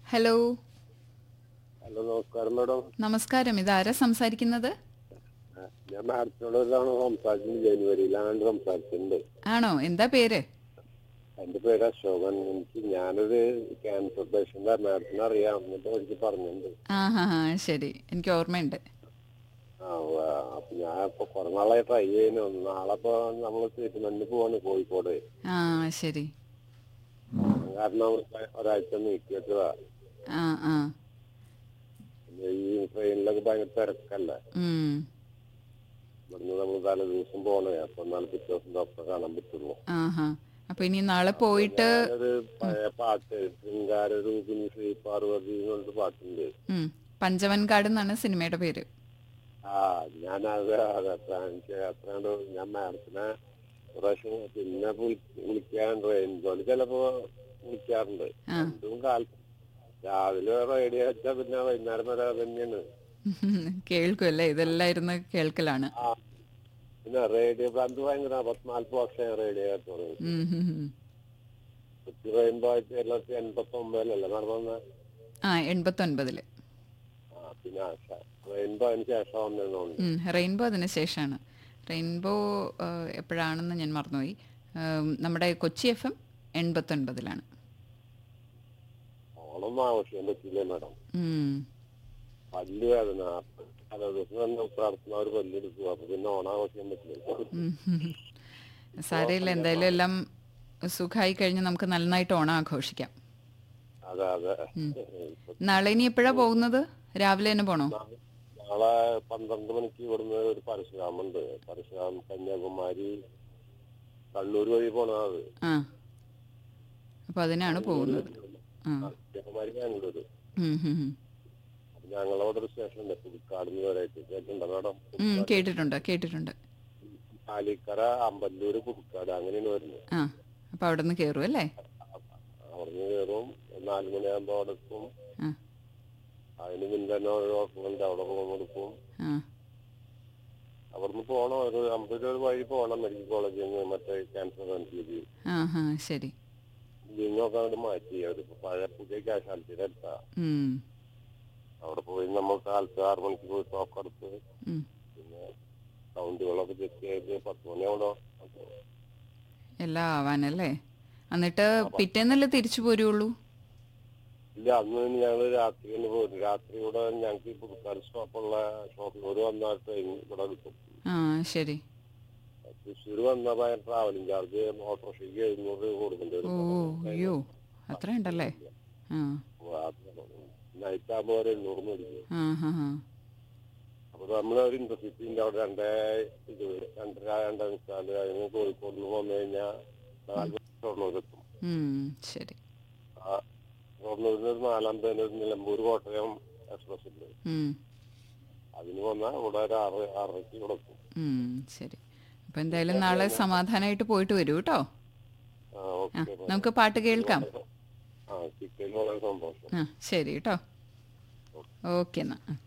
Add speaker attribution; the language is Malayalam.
Speaker 1: ഹലോ
Speaker 2: ഹലോ നമസ്കാരം മാഡം
Speaker 1: നമസ്കാരം ഇതാരാ സംസാരിക്കുന്നത്
Speaker 2: ആ, ഞാൻ മാഡത്തിനോടാണ് സംസാരിച്ചത് ജനുവരിയിലാണ് സംസാരിച്ചിട്ടുണ്ട്
Speaker 1: ആണോ എന്താ പേര്
Speaker 2: എന്റെ പേര് അശോകൻ എനിക്ക് ഞാനൊരു ക്യാൻസർ പേഷ്യന്റ് മാഡത്തിന് അറിയാം എന്നിട്ട് എനിക്ക് പറഞ്ഞിട്ടുണ്ട്
Speaker 1: ആ ഹാ ഹാ ശരി എനിക്ക് ഓർമ്മയുണ്ട്
Speaker 2: ആ ഉവ്വ. അപ്പൊ ഞാൻ ഇപ്പൊ കുറെ നാളായി ട്രൈ ചെയ്യുന്നു നാളെ ഇപ്പൊ നമ്മള് ട്രീറ്റ്മെന്റിന് പോവാണ് കോഴിക്കോട്
Speaker 1: ആ ശരി
Speaker 2: കാരണം ഒരാഴ്ച നീക്കി വെച്ചതാ
Speaker 1: ആ ആ
Speaker 2: പിന്നെ ഈ ട്രെയിനിലൊക്കെ ഭയങ്കര തിരക്കല്ലേ
Speaker 1: ഉം.
Speaker 2: ഇവിടുന്ന് നമ്മൾ തലേ ദിവസം പോണേ അപ്പൊ നാളെ പിറ്റേ ദിവസം ഡോക്ടറെ കാണാൻ പറ്റുള്ളൂ
Speaker 1: ആ ഹാ അപ്പൊ ഇനി നാളെ പോയിട്ട്
Speaker 2: ഞാനൊരു പഴയ പാട്ട് ശൃംഗാരൂപിണി ശ്രീ പാർവതി എന്നൊരു പാട്ടുണ്ട്
Speaker 1: ഉം, പഞ്ചവൻകാട് എന്നാണ് സിനിമയുടെ പേര്
Speaker 2: ആ ഞാനത് അത് അത്ര എനിക്ക് അത്രണ്ട് ഞാൻ മാഡത്തിനെ പ്രാവശ്യം പിന്നെ വിളി- വിളിക്കാറുണ്ട് റെയിൻബോയിൽ ചിലപ്പോ വിളിക്കാറുണ്ട്
Speaker 1: ആ.
Speaker 2: രണ്ടും കാലത്ത് രാവിലെ റേഡിയോ വെച്ചാൽ പിന്നെ വൈകുന്നേരം വരെ അത് തന്നെയാണ്
Speaker 1: കേൾക്കുമല്ലേ ഇതെല്ലാം ഇരുന്ന് കേൾക്കലാണ്
Speaker 2: ആ പിന്നെ റേഡിയോ ഭ്രാന്ത് ഭയങ്കര പത്തിനാൽപ്പത് വർഷം റേഡിയോ കേട്ടോളൂ
Speaker 1: ഉം, ഉം, ഉം.
Speaker 2: കൊച്ചി റെയിൻബോ ആയിട്ട് തൊള്ളായിരത്തി എൺപത്തി ഒമ്പതിലല്ലേ നടന്ന
Speaker 1: ആ എൺപത്തൊൻപതില്
Speaker 2: ആ പിന്നെ റെയിൻബോ അതിന് ശേഷം വന്നതുകൊണ്ട്
Speaker 1: ഉം, റെയിൻബോ അതിന് ശേഷമാണ് റെയിൻബോ ആ, എപ്പോഴാണെന്ന് ഞാൻ മറന്നുപോയി ആ, നമ്മുടെ കൊച്ചി എഫ് എം എൺപത്തൊൻപതിലാണ്
Speaker 2: ഓണം ആഘോഷിക്കാൻ പറ്റില്ലേ മാഡം
Speaker 1: ഉം.
Speaker 2: പല്ല് വേദന തലേ ദിവസം തന്നെ പ്രാർത്ഥനവർ പല്ലെടുക്കും അപ്പൊ പിന്നെ ഓണം ആഘോഷിക്കാൻ പറ്റില്ല
Speaker 1: ഉം, ഉം. സാരമില്ല എന്തായാലും എല്ലാം സുഖമായി കഴിഞ്ഞ് നമുക്ക് നന്നായിട്ട് ഓണം ആഘോഷിക്കാം
Speaker 2: അതെ അതെ ഇപ്പൊ
Speaker 1: നാളെ ഇനി എപ്പോഴാ പോകുന്നത് രാവിലെ തന്നെ പോണോ
Speaker 2: നാളെ- നാളെ പന്ത്രണ്ട് മണിക്ക് ഇവിടുന്ന് ഒരു പരശുരാമുണ്ട് പരശുരാം കന്യാകുമാരി കണ്ണൂർ വഴി പോണത്
Speaker 1: ആ അപ്പൊ അതിനാണ് പോകുന്നത് ആ
Speaker 2: കന്യാകുമാരി ബാംഗ്ലൂര്
Speaker 1: ഉം, ഉം, ഉം.
Speaker 2: അപ്പൊ ഞങ്ങളവിടെ ഒരു സ്റ്റേഷൻ ഉണ്ട് പുതുക്കാട് വരെയായിട്ട് കേട്ടിട്ടുണ്ടോ മാഡം
Speaker 1: ഉം, കേട്ടിട്ടുണ്ട് കേട്ടിട്ടുണ്ട്
Speaker 2: പാലിക്കര അമ്പല്ലൂര് പുതുക്കാട് അങ്ങനെയാണ് വരുന്നത്
Speaker 1: ആ അപ്പൊ അവിടെ നിന്ന് കയറും അല്ലേ
Speaker 2: അവിടുന്ന് കയറും നാല് മണിയാകുമ്പോ അവിടെ എത്തും
Speaker 1: ആ
Speaker 2: അതിന് മുൻപ് തന്നെ ഒരു ഹോസ്പിറ്റലുണ്ട് അവിടെ റൂം എടുക്കും
Speaker 1: ആ
Speaker 2: അവിടുന്ന് പോകണം ഒരു അമ്പത് രൂപ വഴി പോകണം മെഡിക്കൽ കോളേജിൽ നിന്ന് മറ്റേ ക്യാൻസർ സെന്ററിലേക്ക്
Speaker 1: ആ ഹാ ശരി
Speaker 2: ലിങ്ങൊക്കെ അങ്ങോട്ട് മാറ്റി ഒരു പഴയ പുതിയ കാശാലത്തിയുടെ അടുത്താ
Speaker 1: ഉം,
Speaker 2: അവിടെ പോയി നമ്മൾ കാലത്ത് ആറ് മണിക്ക് പോയി ടോക്ക് എടുത്ത്
Speaker 1: ഉം.
Speaker 2: പിന്നെ സൗണ്ടുകളൊക്കെ ചെക്ക് ചെയ്ത് പത്ത് മണിയാവണോ
Speaker 1: എല്ലാം ആവാനല്ലേ എന്നിട്ട് പിറ്റേന്നല്ലേ തിരിച്ചു പോരുള്ളൂ
Speaker 2: ഇല്ല അന്ന് ഞങ്ങൾ രാത്രി തന്നെ പോരും രാത്രി ഇവിടെ ഞങ്ങൾക്ക് ഈ പുതുക്കാട് സ്റ്റോപ്പുള്ള ഷോപ്പിലൂർ വന്നാൽ ട്രെയിൻ ഇവിടെ കിട്ടും
Speaker 1: ആ ശരി
Speaker 2: തൃശ്ശൂർ വന്നാൽ ഭയങ്കര ട്രാവലിംഗ് ചാർജ് ഓട്ടോറിക്ഷയ്ക്ക് എഴുന്നൂറ് രൂപ കൊടുക്കേണ്ടി
Speaker 1: ഓ
Speaker 2: വരും
Speaker 1: അയ്യോ അത്ര ഉണ്ടല്ലേ ആ
Speaker 2: നൈറ്റ് ആകുമ്പോൾ ഒരു എണ്ണൂറ് മേടിക്കും
Speaker 1: ആ ഹാ ഹാ
Speaker 2: അപ്പൊ നമ്മൾ ഒരു ഇന്റർസിറ്റിന്റെ അവിടെ രണ്ടേ ഇരുപത് രണ്ടര രണ്ടേ മുക്കാല് അതിന് കോഴിക്കോട് നിന്ന് വന്നു കഴിഞ്ഞാൽ നാല് ഷൊർണൂരെത്തും
Speaker 1: ഉം, ശരി
Speaker 2: ആ ഷൊർണൂരിന് ഒരു നാലാം തീയതി ഒരു നിലമ്പൂർ കോട്ടയം എക്സ്പ്രസ് ഉണ്ട്
Speaker 1: ഉം,
Speaker 2: അതിന് വന്നാൽ ഇവിടെ ഒരു ആറ് ആറരയ്ക്ക് ഇവിടെ എത്തും
Speaker 1: ഉം, ശരി അപ്പൊ എന്തായാലും നാളെ സമാധാനമായിട്ട് പോയിട്ട് വരൂ കേട്ടോ
Speaker 2: ആ
Speaker 1: ആ
Speaker 2: ഓക്കെ
Speaker 1: നമുക്ക് പാട്ട് കേൾക്കാം
Speaker 2: ആ ചിക്കൻ വളരെ സന്തോഷം
Speaker 1: ആ ശരി കേട്ടോ ഓക്കെ എന്നാ ആ.